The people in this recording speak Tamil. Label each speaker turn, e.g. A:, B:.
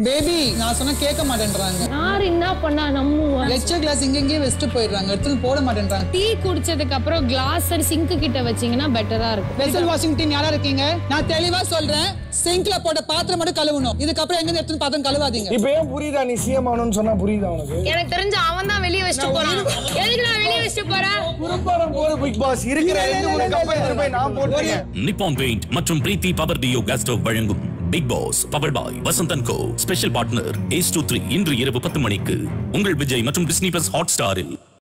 A: பேபி நான் சொன்னா கேட்க மாட்டேன்றாங்க
B: யார் என்ன பண்ணா நம்புவா
A: எச்ச கிளாஸ் இங்கெங்கே வச்சுட்டு போயிடுறாங்க எடுத்து போட மாட்டேன்றாங்க
B: டீ குடிச்சதுக்கு அப்புறம் கிளாஸ் சிங்க் கிட்ட வச்சீங்கன்னா பெட்டரா இருக்கும்
A: வெசல் வாஷிங் டீம் யாரா இருக்கீங்க நான் தெளிவா சொல்றேன் சிங்க்ல போட்ட பாத்திரம் மட்டும் கழுவணும் இதுக்கப்புறம் எங்க எடுத்து பாத்திரம் கழுவாதீங்க
C: இப்ப ஏன் புரியுதா நீ சிஎம் ஆகணும்னு சொன்னா புரியுதா உனக்கு
B: எனக்கு தெரிஞ்சு அவன் தான் வெளியே வச்சுட்டு போறான் எதுக்கு நான் வெளியே வச்சுட்டு போறேன்
C: குறும்படம் போது பிக் பாஸ் இருக்கிற ரெண்டு மூணு கப்பை எடுத்துட்டு போய் நான் போட்டுருக்கேன்
D: நிப்பான் பெயிண்ட் மற்றும் Preethi power duo gas stove வழங்கும் big boss powered by Vasanthan co special partner ace two three இன்று இரவு பத்து மணிக்கு உங்கள் விஜய் மற்றும் டிஸ்னி பிளஸ் ஹாட் ஸ்டாரில்